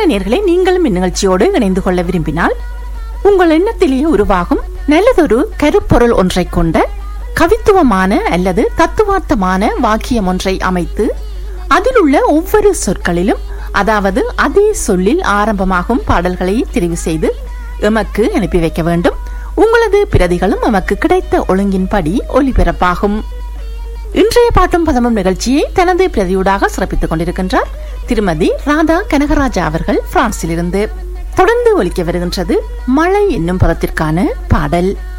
அன்பான நேர்களை நீங்களும் இந்நிகழ்ச்சியோடு இணைந்து கொள்ள விரும்பினால் உங்கள் எண்ணத்திலேயே உருவாகும் நல்லதொரு கருப்பொருள் ஒன்றைக் கொண்ட கவித்துவமான அல்லது தத்துவார்த்தமான வாக்கியம் ஒன்றை அமைத்து அதில் உள்ள ஒவ்வொரு சொற்களிலும் அதாவது அதே சொல்லில் ஆரம்பமாகும் பாடல்களை தெரிவு செய்து எமக்கு அனுப்பி வைக்க வேண்டும் உங்களது பிரதிகளும் எமக்கு கிடைத்த ஒழுங்கின்படி ஒலிபரப்பாகும் இன்றைய பாட்டும் பதமும் நிகழ்ச்சியை தனது பிரதியூடாக சிறப்பித்துக் கொண்டிருக்கின்றார் திருமதி ராதா கனகராஜா அவர்கள் பிரான்சிலிருந்து தொடர்ந்து ஒலிக்க வருகின்றது மழை என்னும் பதத்திற்கான பாடல்